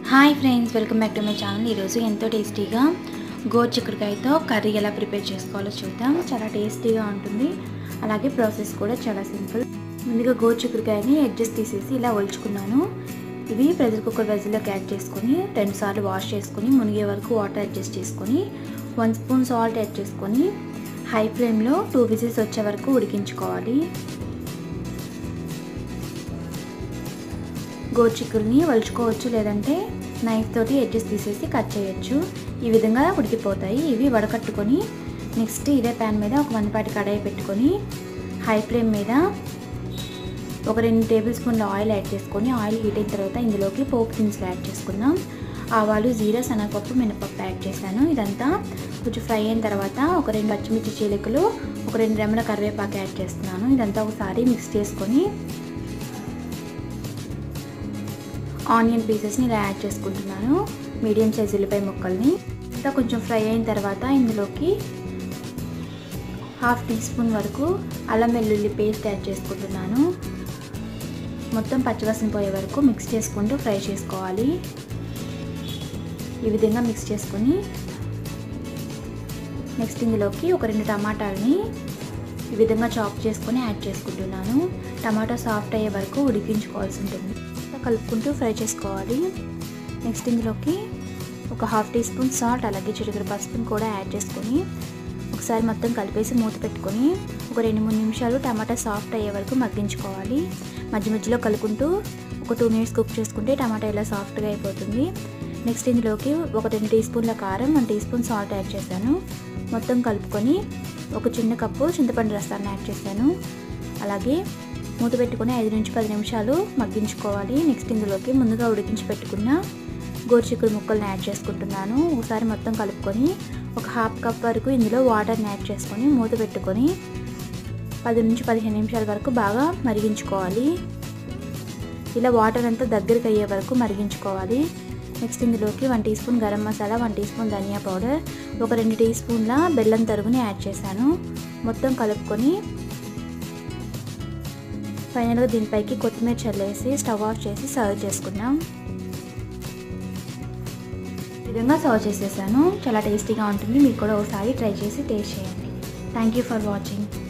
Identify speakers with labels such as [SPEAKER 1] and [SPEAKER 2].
[SPEAKER 1] hi friends welcome back to my channel ఈరోజు ఎంతో టేస్టీగా గోరు చిక్కుడుకాయతో కర్రీ ఎలా ప్రిపేర్ చేసుకోవాలో చూద్దాం చాలా టేస్టీగా ఉంటుంది అలాగే ప్రాసెస్ కూడా చాలా సింపుల్ ముందుగా గోరు చిక్కుడుకాయని ఎడ్జెస్ తీసేసి ఇలా ఒలుచుకున్నాను ఇవి ప్రెషర్ కుక్కర్ వెజ్లోకి యాడ్ చేసుకొని రెండు సార్లు వాష్ చేసుకొని మునిగే వరకు వాటర్ అడ్జస్ట్ చేసుకొని వన్ స్పూన్ సాల్ట్ యాడ్ చేసుకొని హై ఫ్లేమ్లో టూ విజిల్స్ వచ్చే వరకు ఉడికించుకోవాలి గోచిక్కుల్ని వలుచుకోవచ్చు లేదంటే నైఫ్ తోటి ఎడ్జెస్ తీసేసి కట్ చేయొచ్చు ఈ విధంగా ఉడికిపోతాయి ఇవి వడకట్టుకొని నెక్స్ట్ ఇదే ప్యాన్ మీద ఒక మందపాటి కడాయి పెట్టుకొని హై ఫ్లేమ్ మీద ఒక రెండు టేబుల్ స్పూన్ల ఆయిల్ యాడ్ చేసుకొని ఆయిల్ హీట్ అయిన తర్వాత ఇందులోకి పోపు దినుసులు యాడ్ చేసుకుందాం ఆవాలు జీరా శనగపప్పు మినపప్పు యాడ్ చేశాను ఇదంతా కొంచెం ఫ్రై అయిన తర్వాత ఒక రెండు పచ్చిమిర్చి చీలికలు ఒక రెండు రెమ్మల కరివేపాకు యాడ్ చేస్తున్నాను ఇదంతా ఒకసారి మిక్స్ చేసుకొని ఆనియన్ పీసెస్ని ఇలా యాడ్ చేసుకుంటున్నాను మీడియం సైజ్ ఉల్లిపాయ ముక్కల్ని ఇంకా కొంచెం ఫ్రై అయిన తర్వాత ఇందులోకి హాఫ్ టీ స్పూన్ వరకు అల్లం వెల్లుల్లి పేస్ట్ యాడ్ చేసుకుంటున్నాను మొత్తం పచ్చివాసన పోయే వరకు మిక్స్ చేసుకుంటూ ఫ్రై చేసుకోవాలి ఈ విధంగా మిక్స్ చేసుకొని నెక్స్ట్ ఇందులోకి ఒక రెండు టమాటాలని ఈ విధంగా చాప్ చేసుకొని యాడ్ చేసుకుంటున్నాను టమాటా సాఫ్ట్ అయ్యే వరకు ఉడికించుకోవాల్సి ఉంటుంది కలుపుకుంటూ ఫ్రై చేసుకోవాలి నెక్స్ట్ ఇందులోకి ఒక హాఫ్ టీ స్పూన్ సాల్ట్ అలాగే చిటికెడు పసుపుని కూడా యాడ్ చేసుకొని ఒకసారి మొత్తం కలిపేసి మూత పెట్టుకొని ఒక రెండు మూడు నిమిషాలు టమాటా సాఫ్ట్ అయ్యే వరకు మగ్గించుకోవాలి మధ్య మధ్యలో కలుపుకుంటూ ఒక టూ మినిట్స్ కుక్ చేసుకుంటే టమాటా ఇలా సాఫ్ట్గా అయిపోతుంది నెక్స్ట్ ఇందులోకి ఒక రెండు టీ స్పూన్ల కారం one teaspoon salt add చేశాను మొత్తం కలుపుకొని ఒక చిన్న కప్పు చింతపండు రసాన్ని యాడ్ చేశాను అలాగే మూత పెట్టుకుని ఐదు నుంచి పది నిమిషాలు మగ్గించుకోవాలి నెక్స్ట్ ఇందులోకి ముందుగా ఉడికించి పెట్టుకున్న గోరుచిక్కుడు ముక్కల్ని యాడ్ చేసుకుంటున్నాను ఒకసారి మొత్తం కలుపుకొని ఒక హాఫ్ కప్ వరకు ఇందులో వాటర్ని యాడ్ చేసుకొని మూత పెట్టుకొని పది నుంచి పదిహేను నిమిషాల వరకు బాగా మరిగించుకోవాలి ఇలా వాటర్ అంతా దగ్గరికి అయ్యే వరకు మరిగించుకోవాలి నెక్స్ట్ ఇందులోకి one teaspoon garam masala one teaspoon ధనియా పౌడర్ ఒక రెండు టీ స్పూన్ల బెల్లం తరుగుని యాడ్ చేశాను మొత్తం కలుపుకొని ఫైనల్గా దీనిపైకి కొత్తిమీర చల్లేసి స్టవ్ ఆఫ్ చేసి సర్వ్ చేసుకున్నాం ఈ విధంగా సర్వ్ చేసేసాను చాలా టేస్టీగా ఉంటుంది మీరు కూడా ఒకసారి ట్రై చేసి టేస్ట్ చేయండి థ్యాంక్ యూ ఫర్ వాచింగ్